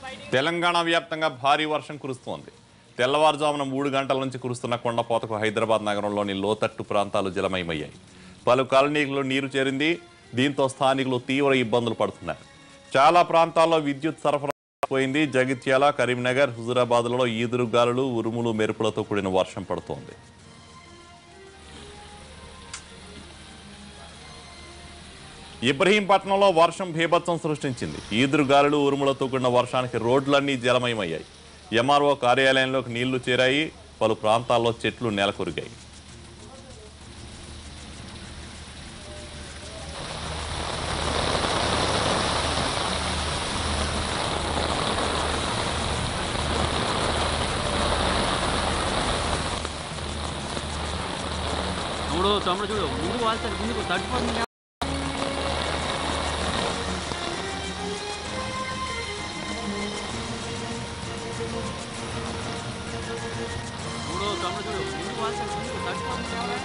తెలంగాణ వ్యాప్తంగా భారీ వర్షం కురుస్తోంది తెల్లవారుజామున మూడు గంటల నుంచి కురుస్తున్న కొండపోతకు హైదరాబాద్ నగరంలోని లోతట్టు ప్రాంతాలు జలమయమయ్యాయి పలు కాలనీలలో నీరు చేరింది దీంతో స్థానికులు తీవ్ర ఇబ్బందులు పడుతున్నారు చాలా ప్రాంతాల్లో విద్యుత్ సరఫరా పోయింది జగిత్యాల కరీంనగర్ హుజురాబాద్లలో ఈదురుగాలులు ఉరుములు మెరుపులతో కూడిన వర్షం పడుతోంది ఇబ్రహీంపట్నంలో వర్షం భీభత్సం సృష్టించింది ఈదురుగాలులు ఉరుములతో కూడిన వర్షానికి రోడ్లన్నీ జలమయమయ్యాయి ఎంఆర్ఓ కార్యాలయంలోకి నీళ్లు చేరాయి పలు ప్రాంతాల్లో చెట్లు నేలకొరిగాయి చూడు తమ్ముడు చూడు ముందుకు వాళ్తాడు ముందుకు తడిపోతుంది చూడు తమ్ముడు చూడు ముందుకు వాళ్తాడు ముందుకు తడిపోతుంది